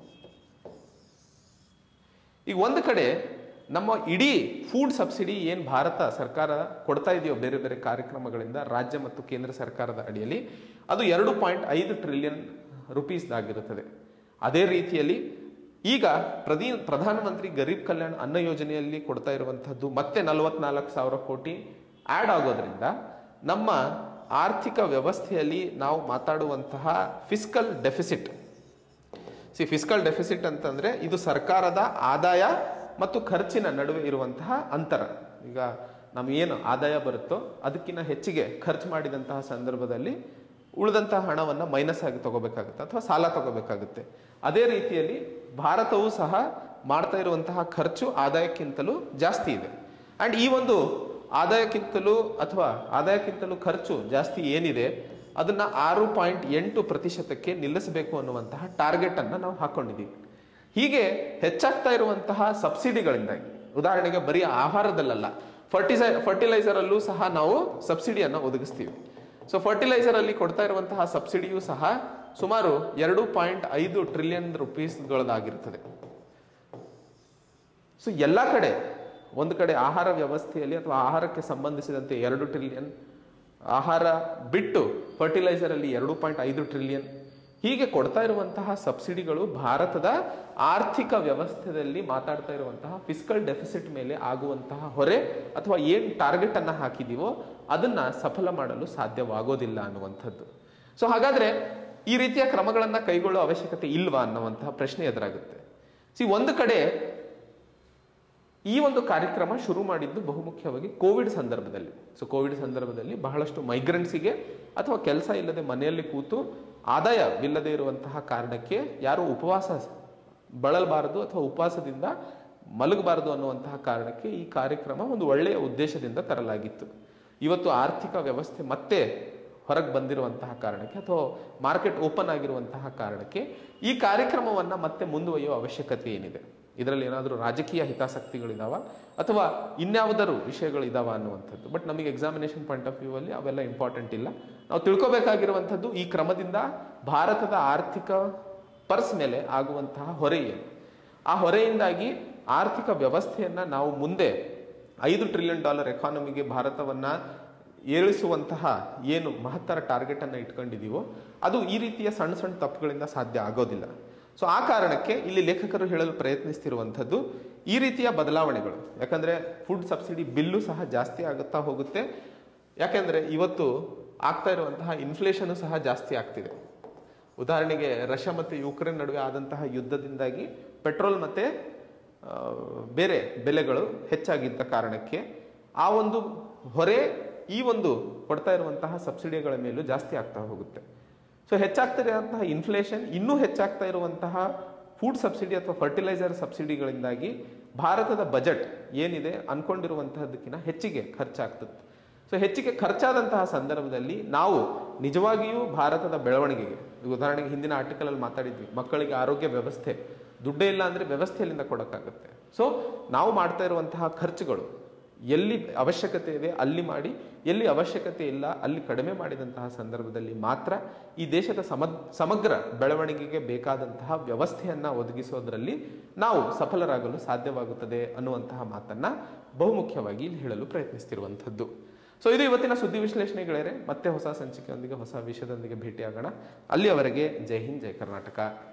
ಈಗ ಒಂದು ಕಡೆ ನಮ್ಮ ಇಡೀ ಫುಡ್ ಸಬ್ಸಿಡಿ ಏನು ಭಾರತ ಸರ್ಕಾರ ಕೊಡ್ತಾ ಇದೆಯೋ ಬೇರೆ ಬೇರೆ ಕಾರ್ಯಕ್ರಮಗಳಿಂದ ರಾಜ್ಯ ಮತ್ತು ಕೇಂದ್ರ ಸರ್ಕಾರದ ಅಡಿಯಲ್ಲಿ ಅದು ಎರಡು ಪಾಯಿಂಟ್ ಐದು ಟ್ರಿಲಿಯನ್ ರುಪೀಸ್ದಾಗಿರುತ್ತದೆ ಅದೇ ರೀತಿಯಲ್ಲಿ ಈಗ ಪ್ರದಿ ಪ್ರಧಾನಮಂತ್ರಿ ಗರೀಬ್ ಕಲ್ಯಾಣ್ ಅನ್ನ ಯೋಜನೆಯಲ್ಲಿ ಕೊಡ್ತಾ ಇರುವಂತಹದ್ದು ಮತ್ತೆ ನಲವತ್ನಾಲ್ಕು ಸಾವಿರ ಕೋಟಿ ಆಡ್ ಆಗೋದ್ರಿಂದ ನಮ್ಮ ಆರ್ಥಿಕ ವ್ಯವಸ್ಥೆಯಲ್ಲಿ ನಾವು ಮಾತಾಡುವಂತಹ ಫಿಸ್ಕಲ್ ಡೆಫಿಸಿಟ್ ಸಿ ಫಿಸ್ಕಲ್ ಡೆಫಿಸಿಟ್ ಅಂತಂದ್ರೆ ಇದು ಸರ್ಕಾರದ ಆದಾಯ ಮತ್ತು ಖರ್ಚಿನ ನಡುವೆ ಇರುವಂತಹ ಅಂತರ ಈಗ ನಮಗೇನು ಆದಾಯ ಬರುತ್ತೋ ಅದಕ್ಕಿಂತ ಹೆಚ್ಚಿಗೆ ಖರ್ಚು ಮಾಡಿದಂತಹ ಸಂದರ್ಭದಲ್ಲಿ ಉಳಿದಂತಹ ಹಣವನ್ನು ಮೈನಸ್ ಆಗಿ ತಗೋಬೇಕಾಗುತ್ತೆ ಅಥವಾ ಸಾಲ ತಗೋಬೇಕಾಗುತ್ತೆ ಅದೇ ರೀತಿಯಲ್ಲಿ ಭಾರತವು ಸಹ ಮಾಡ್ತಾ ಇರುವಂತಹ ಖರ್ಚು ಆದಾಯಕ್ಕಿಂತಲೂ ಜಾಸ್ತಿ ಇದೆ ಅಂಡ್ ಈ ಒಂದು ಆದಾಯಕ್ಕಿಂತಲೂ ಅಥವಾ ಆದಾಯಕ್ಕಿಂತಲೂ ಖರ್ಚು ಜಾಸ್ತಿ ಏನಿದೆ ಅದನ್ನ ಆರು ಪಾಯಿಂಟ್ ಎಂಟು ಪ್ರತಿಶತಕ್ಕೆ ನಿಲ್ಲಿಸಬೇಕು ಅನ್ನುವಂತಹ ಟಾರ್ಗೆಟ್ ಅನ್ನ ನಾವು ಹಾಕೊಂಡಿದ್ದೀವಿ ಹೀಗೆ ಹೆಚ್ಚಾಗ್ತಾ ಇರುವಂತಹ ಸಬ್ಸಿಡಿಗಳಿಂದಾಗಿ ಉದಾಹರಣೆಗೆ ಬರೀ ಆಹಾರದಲ್ಲಲ್ಲ ಫರ್ಟಿಸೈ ಫರ್ಟಿಲೈಸರ್ ಅಲ್ಲೂ ಸಹ ನಾವು ಸಬ್ಸಿಡಿಯನ್ನು ಒದಗಿಸ್ತೀವಿ ಸೊ ಫರ್ಟಿಲೈಸರ್ ಅಲ್ಲಿ ಕೊಡ್ತಾ ಇರುವಂತಹ ಸಬ್ಸಿಡಿಯೂ ಸಹ ಸುಮಾರು ಎರಡು ಪಾಯಿಂಟ್ ಐದು ಟ್ರಿಲಿಯನ್ ರುಪೀಸ್ಗಳದಾಗಿರ್ತದೆ ಸೊ ಎಲ್ಲ ಕಡೆ ಒಂದು ಕಡೆ ಆಹಾರ ವ್ಯವಸ್ಥೆಯಲ್ಲಿ ಅಥವಾ ಆಹಾರಕ್ಕೆ ಸಂಬಂಧಿಸಿದಂತೆ ಎರಡು ಟ್ರಿಲಿಯನ್ ಆಹಾರ ಬಿಟ್ಟು ಫರ್ಟಿಲೈಸರ್ ಅಲ್ಲಿ ಎರಡು ಪಾಯಿಂಟ್ ಐದು ಟ್ರಿಲಿಯನ್ ಹೀಗೆ ಕೊಡ್ತಾ ಇರುವಂತಹ ಸಬ್ಸಿಡಿಗಳು ಭಾರತದ ಆರ್ಥಿಕ ವ್ಯವಸ್ಥೆಯಲ್ಲಿ ಮಾತಾಡ್ತಾ ಇರುವಂತಹ ಫಿಸ್ಕಲ್ ಡೆಫಿಸಿಟ್ ಮೇಲೆ ಆಗುವಂತಹ ಹೊರೆ ಅಥವಾ ಏನ್ ಟಾರ್ಗೆಟ್ ಅನ್ನ ಹಾಕಿದೀವೋ ಅದನ್ನ ಸಫಲ ಮಾಡಲು ಸಾಧ್ಯವಾಗೋದಿಲ್ಲ ಅನ್ನುವಂಥದ್ದು ಸೊ ಹಾಗಾದ್ರೆ ಈ ರೀತಿಯ ಕ್ರಮಗಳನ್ನ ಕೈಗೊಳ್ಳೋ ಅವಶ್ಯಕತೆ ಇಲ್ವಾ ಅನ್ನುವಂತಹ ಪ್ರಶ್ನೆ ಎದುರಾಗುತ್ತೆ ಸಿ ಒಂದು ಕಡೆ ಈ ಒಂದು ಕಾರ್ಯಕ್ರಮ ಶುರು ಮಾಡಿದ್ದು ಬಹುಮುಖ್ಯವಾಗಿ ಕೋವಿಡ್ ಸಂದರ್ಭದಲ್ಲಿ ಸೊ ಕೋವಿಡ್ ಸಂದರ್ಭದಲ್ಲಿ ಬಹಳಷ್ಟು ಮೈಗ್ರೆಂಟ್ಸಿಗೆ ಅಥವಾ ಕೆಲಸ ಇಲ್ಲದೆ ಮನೆಯಲ್ಲಿ ಕೂತು ಆದಾಯವಿಲ್ಲದೆ ಇರುವಂತಹ ಕಾರಣಕ್ಕೆ ಯಾರು ಉಪವಾಸ ಬಳಲಬಾರದು ಅಥವಾ ಉಪವಾಸದಿಂದ ಮಲಗಬಾರದು ಅನ್ನುವಂತಹ ಕಾರಣಕ್ಕೆ ಈ ಕಾರ್ಯಕ್ರಮ ಒಂದು ಒಳ್ಳೆಯ ಉದ್ದೇಶದಿಂದ ತರಲಾಗಿತ್ತು ಇವತ್ತು ಆರ್ಥಿಕ ವ್ಯವಸ್ಥೆ ಮತ್ತೆ ಹೊರಗೆ ಬಂದಿರುವಂತಹ ಕಾರಣಕ್ಕೆ ಅಥವಾ ಮಾರ್ಕೆಟ್ ಓಪನ್ ಆಗಿರುವಂತಹ ಕಾರಣಕ್ಕೆ ಈ ಕಾರ್ಯಕ್ರಮವನ್ನ ಮತ್ತೆ ಮುಂದುವರಿಯುವ ಅವಶ್ಯಕತೆ ಏನಿದೆ ಇದರಲ್ಲಿ ಏನಾದರೂ ರಾಜಕೀಯ ಹಿತಾಸಕ್ತಿಗಳಿದಾವ ಅಥವಾ ಇನ್ಯಾವುದಾದ್ರು ವಿಷಯಗಳಿದಾವ ಅನ್ನುವಂಥದ್ದು ಬಟ್ ನಮಗೆ ಎಕ್ಸಾಮಿನೇಷನ್ ಪಾಯಿಂಟ್ ಆಫ್ ವ್ಯೂ ಅಲ್ಲಿ ಅವೆಲ್ಲ ಇಂಪಾರ್ಟೆಂಟ್ ಇಲ್ಲ ನಾವು ತಿಳ್ಕೊಬೇಕಾಗಿರುವಂಥದ್ದು ಈ ಕ್ರಮದಿಂದ ಭಾರತದ ಆರ್ಥಿಕ ಪರ್ಸ್ ಮೇಲೆ ಆಗುವಂತಹ ಹೊರೆ ಏನು ಆ ಹೊರೆಯಿಂದಾಗಿ ಆರ್ಥಿಕ ವ್ಯವಸ್ಥೆಯನ್ನ ನಾವು ಮುಂದೆ ಐದು ಟ್ರಿಲಿಯನ್ ಡಾಲರ್ ಎಕಾನಮಿಗೆ ಭಾರತವನ್ನ ಏಳಿಸುವಂತಹ ಏನು ಮಹತ್ತರ ಟಾರ್ಗೆಟ್ ಅನ್ನ ಇಟ್ಕೊಂಡಿದೀವೋ ಅದು ಈ ರೀತಿಯ ಸಣ್ಣ ಸಣ್ಣ ತಪ್ಪುಗಳಿಂದ ಸಾಧ್ಯ ಆಗೋದಿಲ್ಲ ಸೊ ಆ ಕಾರಣಕ್ಕೆ ಇಲ್ಲಿ ಲೇಖಕರು ಹೇಳಲು ಪ್ರಯತ್ನಿಸ್ತಿರುವಂಥದ್ದು ಈ ರೀತಿಯ ಬದಲಾವಣೆಗಳು ಯಾಕಂದ್ರೆ ಫುಡ್ ಸಬ್ಸಿಡಿ ಬಿಲ್ಲು ಸಹ ಜಾಸ್ತಿ ಆಗುತ್ತಾ ಹೋಗುತ್ತೆ ಯಾಕೆಂದ್ರೆ ಇವತ್ತು ಆಗ್ತಾ ಇರುವಂತಹ ಇನ್ಫ್ಲೇಷನ್ ಸಹ ಜಾಸ್ತಿ ಆಗ್ತಿದೆ ಉದಾಹರಣೆಗೆ ರಷ್ಯಾ ಮತ್ತು ಯುಕ್ರೇನ್ ನಡುವೆ ಆದಂತಹ ಯುದ್ಧದಿಂದಾಗಿ ಪೆಟ್ರೋಲ್ ಮತ್ತೆ ಆ, ಬೇರೆ ಬೆಲೆಗಳು ಹೆಚ್ಚಾಗಿದ್ದ ಕಾರಣಕ್ಕೆ ಆ ಒಂದು ಹೊರೆ ಈ ಒಂದು ಕೊಡ್ತಾ ಇರುವಂತಹ ಸಬ್ಸಿಡಿಗಳ ಮೇಲೂ ಜಾಸ್ತಿ ಆಗ್ತಾ ಹೋಗುತ್ತೆ ಸೊ ಹೆಚ್ಚಾಗ್ತಿರುವಂತಹ ಇನ್ಫ್ಲೇಷನ್ ಇನ್ನೂ ಹೆಚ್ಚಾಗ್ತಾ ಇರುವಂತಹ ಫುಡ್ ಸಬ್ಸಿಡಿ ಅಥವಾ ಫರ್ಟಿಲೈಸರ್ ಸಬ್ಸಿಡಿಗಳಿಂದಾಗಿ ಭಾರತದ ಬಜೆಟ್ ಏನಿದೆ ಅನ್ಕೊಂಡಿರುವಂತಹದಕ್ಕಿಂತ ಹೆಚ್ಚಿಗೆ ಖರ್ಚಾಗ್ತದೆ ಸೊ ಹೆಚ್ಚಿಗೆ ಖರ್ಚಾದಂತಹ ಸಂದರ್ಭದಲ್ಲಿ ನಾವು ನಿಜವಾಗಿಯೂ ಭಾರತದ ಬೆಳವಣಿಗೆಗೆ ಈಗ ಉದಾಹರಣೆಗೆ ಹಿಂದಿನ ಆರ್ಟಿಕಲ್ ಅಲ್ಲಿ ಮಾತಾಡಿದ್ವಿ ಮಕ್ಕಳಿಗೆ ಆರೋಗ್ಯ ವ್ಯವಸ್ಥೆ ದುಡ್ಡೇ ಇಲ್ಲ ಅಂದ್ರೆ ವ್ಯವಸ್ಥೆಯಲ್ಲಿಂದ ಕೊಡೋಕ್ಕಾಗುತ್ತೆ ಸೊ ನಾವು ಮಾಡ್ತಾ ಇರುವಂತಹ ಖರ್ಚುಗಳು ಎಲ್ಲಿ ಅವಶ್ಯಕತೆ ಇದೆ ಅಲ್ಲಿ ಮಾಡಿ ಎಲ್ಲಿ ಅವಶ್ಯಕತೆ ಇಲ್ಲ ಅಲ್ಲಿ ಕಡಿಮೆ ಮಾಡಿದಂತಹ ಸಂದರ್ಭದಲ್ಲಿ ಮಾತ್ರ ಈ ದೇಶದ ಸಮ ಸಮಗ್ರ ಬೆಳವಣಿಗೆಗೆ ಬೇಕಾದಂತಹ ವ್ಯವಸ್ಥೆಯನ್ನ ಒದಗಿಸೋದ್ರಲ್ಲಿ ನಾವು ಸಫಲರಾಗಲು ಸಾಧ್ಯವಾಗುತ್ತದೆ ಅನ್ನುವಂತಹ ಮಾತನ್ನ ಬಹುಮುಖ್ಯವಾಗಿ ಇಲ್ಲಿ ಹೇಳಲು ಪ್ರಯತ್ನಿಸ್ತಿರುವಂಥದ್ದು ಸೊ ಇದು ಇವತ್ತಿನ ಸುದ್ದಿ ವಿಶ್ಲೇಷಣೆಗಳೇ ಮತ್ತೆ ಹೊಸ ಸಂಚಿಕೆಯೊಂದಿಗೆ ಹೊಸ ವಿಷಯದೊಂದಿಗೆ ಭೇಟಿಯಾಗೋಣ ಅಲ್ಲಿಯವರೆಗೆ ಜೈ ಹಿಂದ್ ಜೈ ಕರ್ನಾಟಕ